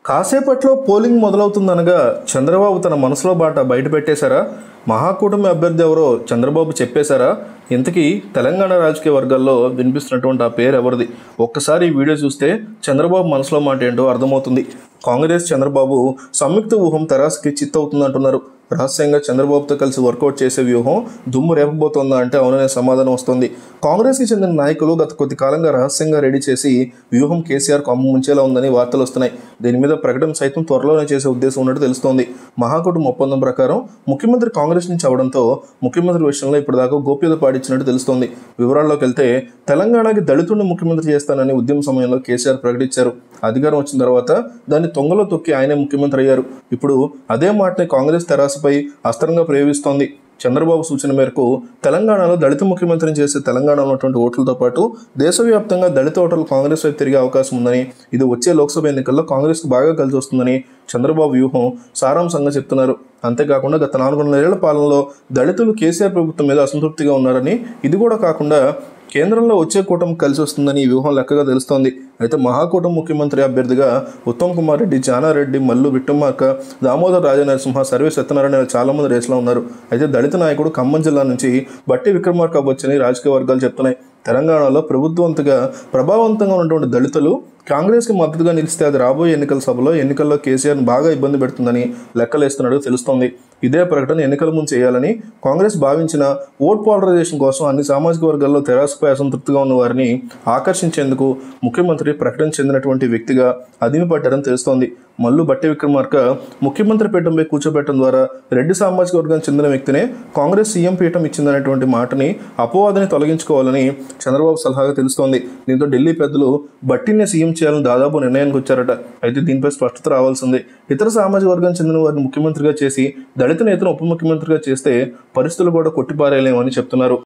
కాసేపట్లో పోలింగ్ మొదలవుతుందనగా చంద్రబాబు తన మనసులో బాట బయట పెట్టేశారా మహాకూటమి అభ్యర్థి ఎవరో చంద్రబాబు చెప్పేశారా ఇంతకీ తెలంగాణ రాజకీయ వర్గాల్లో వినిపిస్తున్నటువంటి ఆ పేరు ఎవరిది ఒక్కసారి ఈ వీడియో చూస్తే చంద్రబాబు మనసులో మాట ఏంటో అర్థమవుతుంది కాంగ్రెస్ చంద్రబాబు సంయుక్త ఊహం తెరాసకి చిత్తవుతుందంటున్నారు రహస్యంగా చంద్రబాబుతో కలిసి వర్కౌట్ చేసే వ్యూహం దుమ్ము రేపబోతోందా అంటే అవుననే సమాధానం వస్తుంది కాంగ్రెస్కి చెందిన నాయకులు గత కొద్ది కాలంగా రహస్యంగా రెడీ చేసి వ్యూహం కేసీఆర్ కొమ్మ ముంచేలా ఉందని వార్తలు వస్తున్నాయి దీని మీద ప్రకటన సైతం త్వరలోనే చేసే ఉద్దేశం ఉన్నట్టు తెలుస్తోంది మహాకూటమి ఒప్పందం ప్రకారం ముఖ్యమంత్రి కాంగ్రెస్ నుంచి అవడంతో ముఖ్యమంత్రి విషయంలో ఇప్పటిదాకా గోప్యత పాటించినట్టు తెలుస్తోంది వివరాల్లోకి వెళ్తే తెలంగాణకి దళితుడిని ముఖ్యమంత్రి చేస్తానని ఉద్యమ సమయంలో కేసీఆర్ ప్రకటించారు అధికారం వచ్చిన తర్వాత దాన్ని తొంగలో తొక్కి ఆయనే ముఖ్యమంత్రి అయ్యారు ఇప్పుడు అదే మాటని కాంగ్రెస్ తెరాసపై అస్త్రంగా ప్రయోగిస్తోంది చంద్రబాబు సూచన మేరకు తెలంగాణలో దళిత ముఖ్యమంత్రిని చేసే తెలంగాణలో ఉన్నటువంటి ఓట్లతో పాటు దేశవ్యాప్తంగా దళిత ఓటర్లు కాంగ్రెస్ వైపు తిరిగే అవకాశం ఉందని ఇది వచ్చే లోక్సభ ఎన్నికల్లో కాంగ్రెస్కు బాగా కలిసి వస్తుందని చంద్రబాబు వ్యూహం సారాంశంగా చెప్తున్నారు అంతేకాకుండా గత నాలుగున్నరేళ్ల పాలనలో దళితులు కేసీఆర్ ప్రభుత్వం మీద అసంతృప్తిగా ఉన్నారని ఇది కూడా కాకుండా కేంద్రంలో వచ్చే కూటమి కలిసి వస్తుందని ఈ వ్యూహం లెక్కగా తెలుస్తోంది అయితే మహాకూటమి ముఖ్యమంత్రి అభ్యర్థిగా ఉత్తమ్ కుమార్ రెడ్డి జానారెడ్డి మల్లు విట్టుమాక దామోదర్ రాజనరసింహ సర్వే సత్యనారాయణ చాలా మంది రేసులో ఉన్నారు అయితే దళిత నాయకుడు ఖమ్మం జిల్లా నుంచి బట్టి విక్రమార్క వచ్చని రాజకీయ వర్గాలు చెప్తున్నాయి తెలంగాణలో ప్రభుత్వంతగా ప్రభావవంతంగా ఉన్నటువంటి దళితులు కాంగ్రెస్కి మద్దతుగా నిలిస్తే అది రాబోయే ఎన్నికల సభలో ఎన్నికల్లో కేసీఆర్ని బాగా ఇబ్బంది పెడుతుందని లెక్కలేస్తున్నాడు తెలుస్తోంది ఇదే ప్రకటన ఎన్నికల ముందు చేయాలని కాంగ్రెస్ భావించిన ఓట్ పోలరైజేషన్ కోసం అన్ని సామాజిక వర్గాల్లో తెరాసపై అసంతృప్తిగా ఉన్న వారిని ఆకర్షించేందుకు ముఖ్యమంత్రి ప్రకటన చెందినటువంటి వ్యక్తిగా అదిమి పట్టారని తెలుస్తోంది మల్లు బట్టి విక్రమార్క ముఖ్యమంత్రి పీఠంపై కూర్చోబెట్టడం ద్వారా రెడ్డి సామాజిక వర్గానికి చెందిన వ్యక్తినే కాంగ్రెస్ సీఎం పీఠం ఇచ్చిందనేటువంటి మాటని అపవాదని తొలగించుకోవాలని చంద్రబాబు సలహాగా తెలుస్తోంది దీంతో ఢిల్లీ పెద్దలు బట్టినే సీఎం చేయాలని దాదాపు నిర్ణయానికి వచ్చారట అయితే దీనిపై స్పష్టత రావాల్సిందే ఇతర సామాజిక వర్గానికి చెందిన వారిని ముఖ్యమంత్రిగా చేసి దళిత నేతను ఉప ముఖ్యమంత్రిగా చేస్తే పరిస్థితులు కూడా కొట్టిపారేయలేమని చెప్తున్నారు